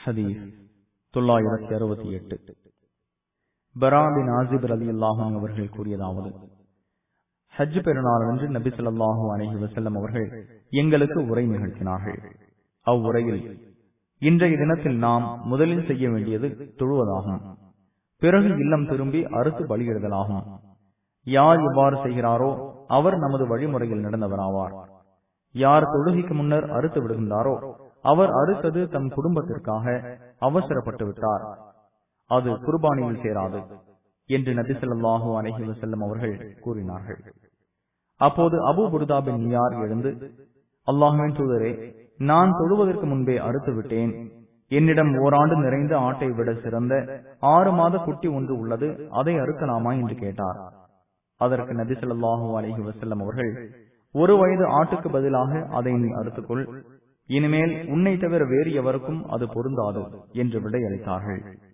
ஹதீஸ் தொள்ளாயிரத்தி அறுபத்தி எட்டு பராபின் ஆசிப் அலி அல்லாஹும் அவர்கள் கூறியதாவது ஹஜ் பெருநாள் அன்று நபி சொல்லாஹூ அலஹி வசல்லம் அவர்கள் எங்களுக்கு உரை நிகழ்த்தினார்கள் அவ்வுரையில் இன்றைய தினத்தில் நாம் முதலில் செய்ய வேண்டியது தொழுவதாகும் பிறகு இல்லம் திரும்பி அறுத்து பலியிடுதலாகும் யார் இவ்வாறு செய்கிறாரோ அவர் நமது வழிமுறையில் நடந்தவராவார் யார் தொழுகைக்கு முன்னர் அறுத்து விடுகின்றாரோ அவர் அறுத்தது தம் குடும்பத்திற்காக அவசரப்பட்டு விட்டார் அது குர்பானியில் சேராது என்று நபி சொல்லாஹு அலஹி வசல்லம் அவர்கள் கூறினார்கள் அப்போது அபு புர்தாபின் நியார் எழுந்து அல்லாஹுவின் தூதரே நான் தொழுவதற்கு முன்பே அறுத்து விட்டேன் என்னிடம் ஓராண்டு நிறைந்த ஆட்டை விட சிறந்த ஆறு மாத குட்டி ஒன்று உள்ளது அதை அறுக்கலாமா என்று கேட்டார் அதற்கு நபி சொல்லாஹு அலஹி வசல்லம் அவர்கள் ஒரு வயது ஆட்டுக்கு பதிலாக அதை நீ அறுத்துக்கொள் இனிமேல் உன்னை தவிர வேறு எவருக்கும் அது பொருந்தாது என்று விடையளித்தார்கள்